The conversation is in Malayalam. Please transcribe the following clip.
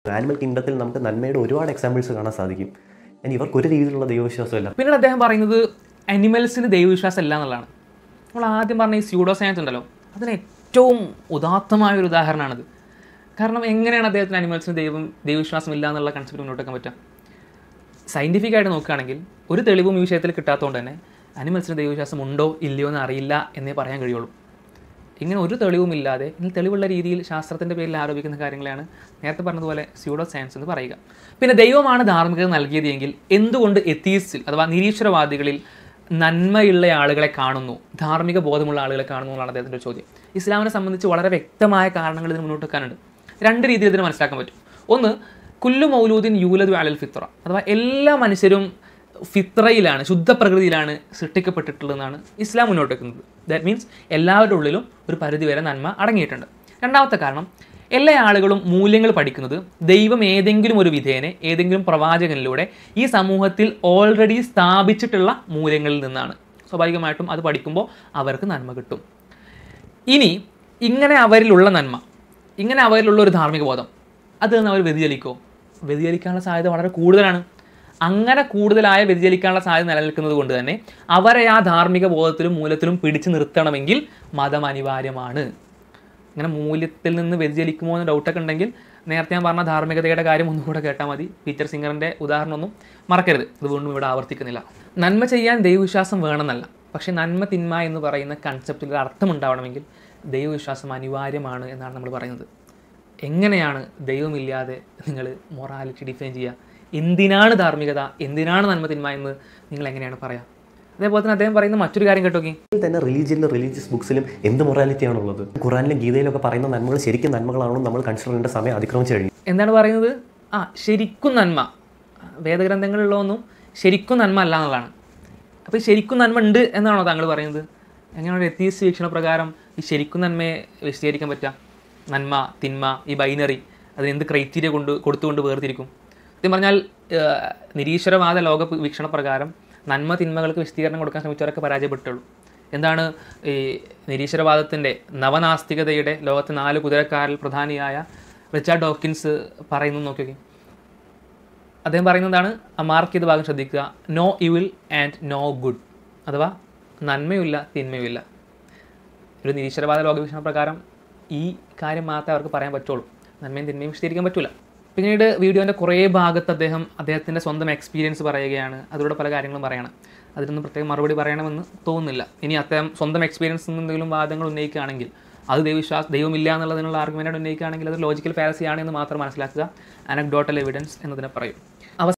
ആനിമൽ കിങ്ഡത്തിൽ നമുക്ക് നന്മയുടെ ഒരുപാട് എക്സാമ്പിൾസ് കാണാൻ സാധിക്കും ഞാൻ ഇവർക്ക് ഒരു രീതിയിലുള്ള ദൈവവിശ്വാസമല്ല പിന്നീട് അദ്ദേഹം പറയുന്നത് അനിമൽസിന് ദൈവവിശ്വാസം ഇല്ല എന്നുള്ളതാണ് നമ്മൾ ആദ്യം പറഞ്ഞ ഈ സ്യൂഡോ സയൻസ് ഉണ്ടല്ലോ അതിന് ഏറ്റവും ഉദാത്തമായ ഒരു ഉദാഹരണമാണിത് കാരണം എങ്ങനെയാണ് അദ്ദേഹത്തിന് അനിമൽസിന് ദൈവം ദൈവവിശ്വാസം ഇല്ല എന്നുള്ള കൺസെപ്റ്റ് മുന്നോട്ട് വെക്കാൻ പറ്റുക സയൻറ്റിഫിക് ആയിട്ട് നോക്കുകയാണെങ്കിൽ ഒരു തെളിവും ഈ വിഷയത്തിൽ കിട്ടാത്തതുകൊണ്ട് തന്നെ അനിമൽസിന് ദൈവവിശ്വാസം ഉണ്ടോ ഇല്ലയോ എന്ന് അറിയില്ല എന്നേ പറയാൻ കഴിയുള്ളൂ ഇങ്ങനെ ഒരു തെളിവും ഇല്ലാതെ ഇനി തെളിവുള്ള രീതിയിൽ ശാസ്ത്രത്തിൻ്റെ പേരിൽ ആരോപിക്കുന്ന കാര്യങ്ങളാണ് നേരത്തെ പറഞ്ഞതുപോലെ സ്യൂഡോ സയൻസ് എന്ന് പറയുക പിന്നെ ദൈവമാണ് ധാർമ്മികത നൽകിയത് എങ്കിൽ എന്തുകൊണ്ട് എത്തീസ്റ്റിൽ അഥവാ നിരീശ്വരവാദികളിൽ നന്മയുള്ള ആളുകളെ കാണുന്നു ധാർമ്മിക ബോധമുള്ള ആളുകളെ കാണുന്നു എന്നാണ് അദ്ദേഹത്തിൻ്റെ ഒരു ചോദ്യം ഇസ്ലാമിനെ സംബന്ധിച്ച് വളരെ വ്യക്തമായ കാരണങ്ങൾ ഇതിന് മുന്നോട്ട് വെക്കാനുണ്ട് രണ്ട് രീതിയിൽ ഇതിന് മനസ്സിലാക്കാൻ പറ്റും ഒന്ന് കുല്ലു മൗലൂദിൻ യൂലദു അലൽ ഫിത്ര അഥവാ എല്ലാ മനുഷ്യരും ഫിത്രയിലാണ് ശുദ്ധ പ്രകൃതിയിലാണ് സൃഷ്ടിക്കപ്പെട്ടിട്ടുള്ളതെന്നാണ് ഇസ്ലാം മുന്നോട്ട് വെക്കുന്നത് ദാറ്റ് മീൻസ് എല്ലാവരുടെ ഉള്ളിലും ഒരു പരിധിവരെ നന്മ അടങ്ങിയിട്ടുണ്ട് രണ്ടാമത്തെ കാരണം എല്ലാ ആളുകളും മൂല്യങ്ങൾ പഠിക്കുന്നത് ദൈവം ഏതെങ്കിലും ഒരു വിധേയനെ ഏതെങ്കിലും പ്രവാചകനിലൂടെ ഈ സമൂഹത്തിൽ ഓൾറെഡി സ്ഥാപിച്ചിട്ടുള്ള മൂല്യങ്ങളിൽ നിന്നാണ് സ്വാഭാവികമായിട്ടും അത് പഠിക്കുമ്പോൾ അവർക്ക് നന്മ കിട്ടും ഇനി ഇങ്ങനെ അവരിലുള്ള നന്മ ഇങ്ങനെ അവരിലുള്ള ഒരു ധാർമ്മിക ബോധം അത് നിന്ന് അവർ വ്യതിചലിക്കോ വ്യതിചലിക്കാനുള്ള സാധ്യത വളരെ കൂടുതലാണ് അങ്ങനെ കൂടുതലായ വ്യതിചലിക്കാനുള്ള സാധ്യത നിലനിൽക്കുന്നത് കൊണ്ട് തന്നെ അവരെ ആ ധാർമ്മിക ബോധത്തിലും മൂല്യത്തിലും പിടിച്ചു നിർത്തണമെങ്കിൽ മതം അനിവാര്യമാണ് ഇങ്ങനെ മൂല്യത്തിൽ നിന്ന് വ്യതിചലിക്കുമോ എന്ന് ഡൗട്ടൊക്കെ ഉണ്ടെങ്കിൽ നേരത്തെ ഞാൻ പറഞ്ഞ ധാർമ്മികതയുടെ കാര്യം ഒന്നുകൂടെ കേട്ടാൽ മതി പീറ്റർ സിംഗറിൻ്റെ ഉദാഹരണമൊന്നും മറക്കരുത് ഇത് വീണ്ടും ഇവിടെ ആവർത്തിക്കുന്നില്ല നന്മ ചെയ്യാൻ ദൈവവിശ്വാസം വേണമെന്നല്ല പക്ഷേ നന്മ തിന്മ എന്ന് പറയുന്ന കൺസെപ്റ്റിൽ ഒരു അർത്ഥം ഉണ്ടാവണമെങ്കിൽ ദൈവവിശ്വാസം അനിവാര്യമാണ് എന്നാണ് നമ്മൾ പറയുന്നത് എങ്ങനെയാണ് ദൈവമില്ലാതെ നിങ്ങൾ മൊറാലിറ്റി ഡിഫൈൻ ചെയ്യുക എന്തിനാണ് ധാർമ്മികത എന്തിനാണ് നന്മ തിന്മ എന്ന് നിങ്ങൾ എങ്ങനെയാണ് പറയുക അതേപോലെ തന്നെ അദ്ദേഹം പറയുന്ന മറ്റൊരു കാര്യം കേട്ടോക്കി ഇതിൽ തന്നെ റിലീജിയനിലും റിലീജിയസ് ബുക്സിലും എന്ത് മൊറാലിറ്റിയാണുള്ളത് ഖുറാനിലും ഗീതയിലും ഒക്കെ പറയുന്ന നന്മകൾ ശരിക്കും നന്മകളാണോ നമ്മൾ കൺസിഡർ ചെയ്യേണ്ട സമയം അതിക്രമിച്ചു കഴിഞ്ഞു എന്താണ് പറയുന്നത് ആ ശരിക്കും നന്മ വേദഗ്രന്ഥങ്ങളിലൊന്നും ശരിക്കും നന്മ അല്ല എന്നുള്ളതാണ് അപ്പോൾ ഈ ശരിക്കും നന്മ ഉണ്ട് എന്നാണോ താങ്കൾ പറയുന്നത് എങ്ങനെയാണ് ഒരു എത്തീസ് വീക്ഷണ പ്രകാരം ഈ ശരിക്കും നന്മയെ വിശദീകരിക്കാൻ പറ്റുക നന്മ തിന്മ ഈ ബൈനറി അതിന് എന്ത് ക്രൈറ്റീരിയ കൊണ്ട് കൊടുത്തുകൊണ്ട് വേർതിരിക്കും സത്യം പറഞ്ഞാൽ ഏഹ്, നിരീശ്വരവാദ ലോക വീക്ഷണ പ്രകാരം നന്മ തിന്മകൾക്ക് വിശദീകരണം കൊടുക്കാൻ ശ്രമിച്ചവരൊക്കെ പരാജയപ്പെട്ടുള്ളൂ എന്താണ് ഈ നിരീശ്വരവാദത്തിൻ്റെ നവനാസ്തികതയുടെ ലോകത്തെ നാല് കുതിരക്കാരിൽ പ്രധാനിയായ റിച്ചാർഡ് ഡോക്കിൻസ് പറയുന്നു നോക്കി നോക്കി അദ്ദേഹം പറയുന്നതാണ് ആ മാർക്ക് ചെയ്ത ഭാഗം ശ്രദ്ധിക്കുക no evil and no good അഥവാ നന്മയുമില്ല തിന്മയുമില്ല ഒരു നിരീശ്വരവാദ ലോകവീക്ഷണ പ്രകാരം ഈ കാര്യം മാത്രമേ അവർക്ക് പറയാൻ പറ്റുള്ളൂ നന്മയും തിന്മയും വിശദീകരിക്കാൻ പറ്റില്ല പിന്നീട് വീഡിയോൻ്റെ കുറേ ഭാഗത്ത് അദ്ദേഹം അദ്ദേഹത്തിൻ്റെ സ്വന്തം എക്സ്പീരിയൻസ് പറയുകയാണ് അതിലൂടെ പല കാര്യങ്ങളും പറയണം അതിനൊന്നും പ്രത്യേകം മറുപടി പറയണമെന്ന് തോന്നുന്നില്ല ഇനി അദ്ദേഹം സ്വന്തം എക്സ്പീരിയൻസിൽ നിന്ന് എന്തെങ്കിലും വാദങ്ങൾ ഉന്നയിക്കുകയാണെങ്കിൽ അത് ദൈവവിശ്വാസ ദൈവമില്ല എന്നുള്ളതിനുള്ള ആർഗ്യുമെൻ്റ് ഉന്നയിക്കുകയാണെങ്കിൽ അത് ലോജിക്കൽ ഫാലസി ആണ് എന്ന് മാത്രം മനസ്സിലാക്കുക അനക്ഡോട്ടൽ എവിഡൻസ് എന്നതിനെ പറയും